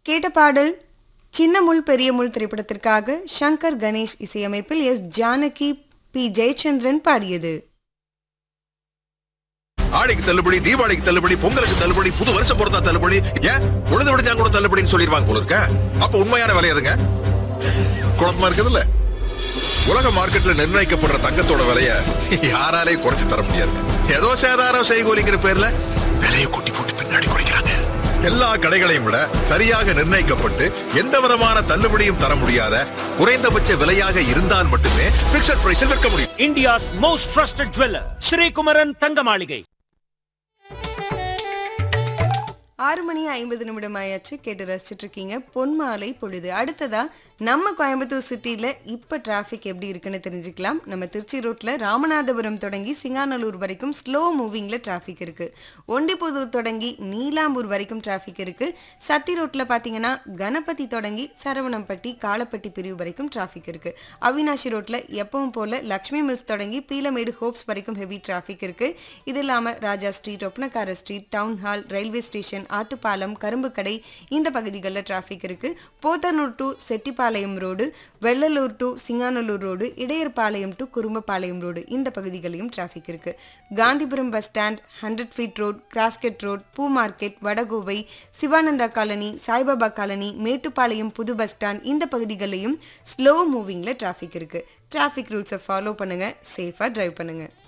கேட்ட பாடல் சின்ன முள் பெரிய முள் திரைப்படத்திற்காக சங்கர் கணேஷ் இசையமைப்பில் எஸ் ஜானகி பி ஜெயச்சந்திரன் பாடியது ஆடிக்கு தள்ளுபடி தீபாவளிக்கு தள்ளுபடி பொங்கலுக்கு தள்ளுபடி புது வருஷம் பொறுத்தா தள்ளுபடி ஏன் உழுது விடுச்சா கூட தள்ளுபடின்னு சொல்லிடுவாங்க போல இருக்க அப்ப உண்மையான விலை எதுங்க குழப்பமா இருக்குதுல்ல உலக மார்க்கெட்ல நிர்ணயிக்கப்படுற தங்கத்தோட விலைய யாராலே குறைச்சு தர முடியாது ஏதோ சேதாரம் செய்கோலிங்கிற பேர்ல விலையை கூட்டி போட்டு பின்னாடி குறைக்கிறாங்க எல்லா கடைகளையும் விட சரியாக நிர்ணயிக்கப்பட்டு எந்த விதமான தள்ளுபடியும் தர முடியாத குறைந்தபட்ச விலையாக இருந்தால் மட்டுமே பிக்சட் பிரைஸில் விற்க முடியும் India's most trusted jeweler, Sri Kumaran Thangamaligai. ஆறு மணி ஐம்பது நிமிடம் ஆயாச்சு கேட்டு ரசிச்சிட்டு இருக்கீங்க பொன்மாலை பொழுது அடுத்ததா நம்ம கோயம்புத்தூர் சிட்டியில் இப்போ டிராஃபிக் எப்படி இருக்குன்னு தெரிஞ்சுக்கலாம் நம்ம திருச்சி ரோட்டில் ராமநாதபுரம் தொடங்கி சிங்காநல்லூர் வரைக்கும் ஸ்லோ மூவிங்கில் டிராஃபிக் இருக்குது ஒண்டிப்புதூர் தொடங்கி நீலாம்பூர் வரைக்கும் டிராஃபிக் இருக்குது சத்தி ரோட்டில் பார்த்தீங்கன்னா கணபதி தொடங்கி சரவணம்பட்டி காலப்பட்டி பிரிவு வரைக்கும் டிராஃபிக் இருக்குது அவினாஷி ரோட்டில் எப்பவும் போல் லக்ஷ்மி மில்ஸ் தொடங்கி பீலமேடு ஹோப்ஸ் வரைக்கும் ஹெவி டிராஃபிக் இருக்குது இது இல்லாமல் Raja street Oppanakara street town hall railway station Athupalam கரும்பு கடை இந்த பகுதிகளில் டிராஃபிக் இருக்கு Podanur to Chettipalayam road Vellalur to Singanallur road Idayarpalayam to Kurumbapalayam road இந்த பகுதிகளையும் டிராஃபிக் இருக்கு Gandhipuram bus stand hundred feet road crosscut road பூ market Vadakovai Sivananda colony Saibaba colony Mettupalayam புது பஸ் ஸ்டாண்ட் இந்த பகுதிகளையும் ஸ்லோ மூவிங்கில் டிராஃபிக் இருக்கு டிராஃபிக் ரூல்ஸை ஃபாலோ பண்ணுங்க சேஃபாக டிரைவ் பண்ணுங்க